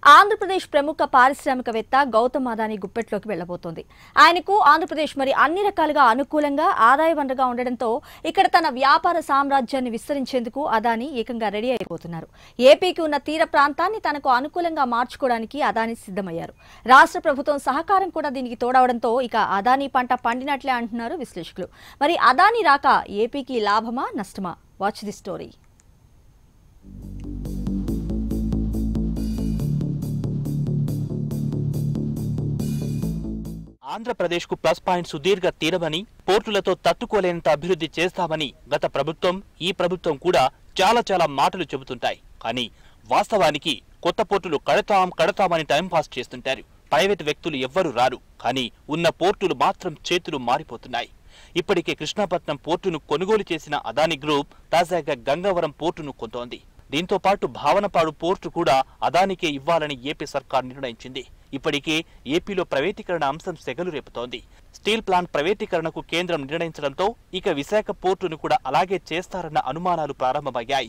ఆంధ్రప్రదేశ్ ప్రముఖ పారిశ్రామికవేత్త గౌతమ్ అదానీ గుప్పెట్లోకి వెళ్లబోతోంది ఆయనకు ఆంధ్రప్రదేశ్ మరి అన్ని రకాలుగా అనుకూలంగా ఆదాయ వనరుగా ఉండడంతో ఇక్కడ తన వ్యాపార సామ్రాజ్యాన్ని విస్తరించేందుకు అదానీ ఏకంగా రెడీ అయిపోతున్నారు ఏపీకి ఉన్న తీర ప్రాంతాన్ని తనకు అనుకూలంగా మార్చుకోవడానికి అదానీ సిద్ధమయ్యారు రాష్ట్ర ప్రభుత్వం సహకారం కూడా దీనికి తోడవడంతో ఇక అదానీ పంట పండినట్లే అంటున్నారు విశ్లేషకులు మరి అదానీ రాక ఏపీకి లాభమా నష్టమా వాచ్ ది స్టోరీ ఆంధ్రప్రదేశ్కు ప్లస్ పాయింట్ సుదీర్ఘ తీరమని పోర్టులతో తట్టుకోలేనంత అభివృద్ధి చేస్తామని గత ప్రభుత్వం ఈ ప్రభుత్వం కూడా చాలా చాలా మాటలు చెబుతుంటాయి కానీ వాస్తవానికి కొత్త పోర్టులు కడతాం కడతామని టైం పాస్ చేస్తుంటారు ప్రైవేట్ వ్యక్తులు ఎవ్వరూ రారు కానీ ఉన్న పోర్టులు మాత్రం చేతులు మారిపోతున్నాయి ఇప్పటికే కృష్ణాపట్నం పోర్టును కొనుగోలు చేసిన అదాని గ్రూప్ తాజాగా గంగవరం పోర్టును కొంటోంది దీంతో పాటు భావనపాడు పోర్టు కూడా అదానికే ఇవ్వాలని ఏపీ సర్కార్ నిర్ణయించింది ఇప్పటికే ఏపీలో ప్రైవేటీకరణ అంశం సెగలు రేపుతోంది స్టీల్ ప్లాంట్ ప్రైవేటీకరణకు కేంద్రం నిర్ణయించడంతో ఇక విశాఖ పోర్టును కూడా అలాగే చేస్తారన్న అనుమానాలు ప్రారంభమయ్యాయి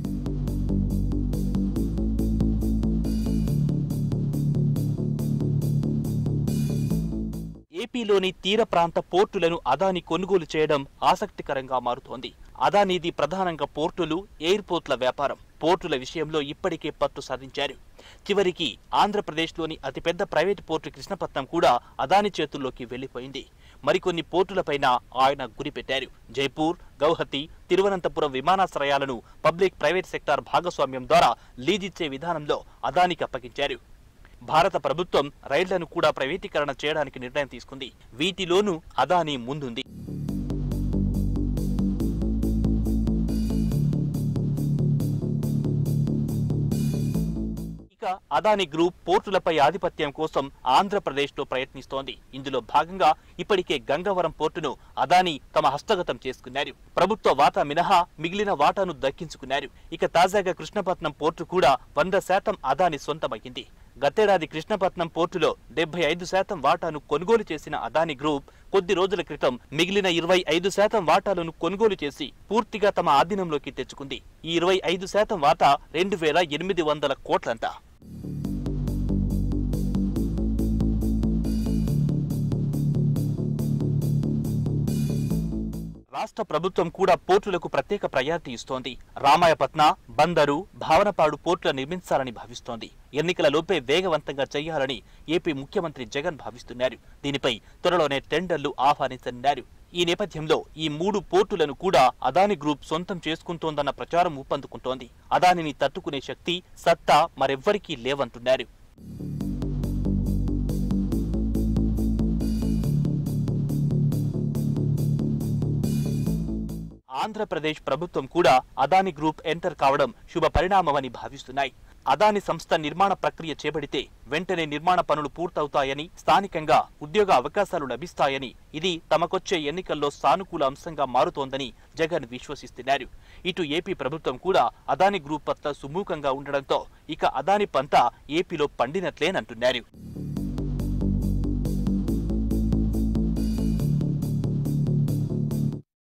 ఏపీలోని తీర ప్రాంత పోర్టులను అదాని కొనుగోలు చేయడం ఆసక్తికరంగా మారుతోంది అదానీది ప్రధానంగా పోర్టులు ఎయిర్పోర్ట్ల వ్యాపారం పోర్టుల విషయంలో ఇప్పటికే పట్టు సాధించారు చివరికి ఆంధ్రప్రదేశ్లోని అతిపెద్ద ప్రైవేట్ పోర్టు కృష్ణపట్నం కూడా అదాని చేతుల్లోకి వెళ్లిపోయింది మరికొన్ని పోర్టులపైన ఆయన గురిపెట్టారు జైపూర్ గౌహతి తిరువనంతపురం విమానాశ్రయాలను పబ్లిక్ ప్రైవేట్ సెక్టార్ భాగస్వామ్యం ద్వారా లీజిచ్చే విధానంలో అదానికి అప్పగించారు భారత ప్రభుత్వం రైళ్లను కూడా ప్రైవేటీకరణ చేయడానికి నిర్ణయం తీసుకుంది వీటిలోనూ అదానీ ముందుంది ఇక అదాని గ్రూప్ పోర్టులపై ఆధిపత్యం కోసం ఆంధ్రప్రదేశ్లో ప్రయత్నిస్తోంది ఇందులో భాగంగా ఇప్పటికే గంగవరం పోర్టును అదాని తమ హస్తగతం చేసుకున్నారు ప్రభుత్వ వాటా మినహా మిగిలిన వాటాను దక్కించుకున్నారు ఇక తాజాగా కృష్ణపట్నం పోర్టు కూడా వంద శాతం అదాని సొంతమైంది గతేడాది కృష్ణపట్నం పోర్టులో డెబ్బై ఐదు శాతం వాటాను కొనుగోలు చేసిన అదాని గ్రూప్ కొద్ది రోజుల క్రితం మిగిలిన ఇరవై ఐదు శాతం వాటాలను కొనుగోలు చేసి పూర్తిగా తమ ఆధీనంలోకి తెచ్చుకుంది ఈ ఇరవై ఐదు శాతం వాటా రెండు వేల ఎనిమిది వందల కోట్లంట రాష్ట్ర ప్రభుత్వం కూడా పోర్టులకు ప్రత్యేక ప్రయారిటీ ఇస్తోంది రామాయపట్న బందరు భావనపాడు పోర్టులు నిర్మించాలని భావిస్తోంది ఎన్నికల లోపే వేగవంతంగా చేయాలని ఏపీ ముఖ్యమంత్రి జగన్ భావిస్తున్నారు దీనిపై త్వరలోనే టెండర్లు ఆహ్వానించనున్నారు ఈ నేపథ్యంలో ఈ మూడు పోర్టులను కూడా అదాని గ్రూప్ సొంతం చేసుకుంటోందన్న ప్రచారం ఊపందుకుంటోంది అదానిని తట్టుకునే శక్తి సత్తా మరెవ్వరికీ లేవంటున్నారు ఆంధ్రప్రదేశ్ ప్రభుత్వం కూడా అదాని గ్రూప్ ఎంటర్ కావడం శుభ పరిణామమని భావిస్తున్నాయి అదాని సంస్థ నిర్మాణ ప్రక్రియ చేపడితే వెంటనే నిర్మాణ పనులు పూర్తవుతాయని స్థానికంగా ఉద్యోగ అవకాశాలు లభిస్తాయని ఇది తమకొచ్చే ఎన్నికల్లో సానుకూల అంశంగా మారుతోందని జగన్ విశ్వసిస్తున్నారు ఇటు ఏపీ ప్రభుత్వం కూడా అదాని గ్రూప్ పట్ల సుమూఖంగా ఉండడంతో ఇక అదాని పంట ఏపీలో పండినట్లేనంటున్నారు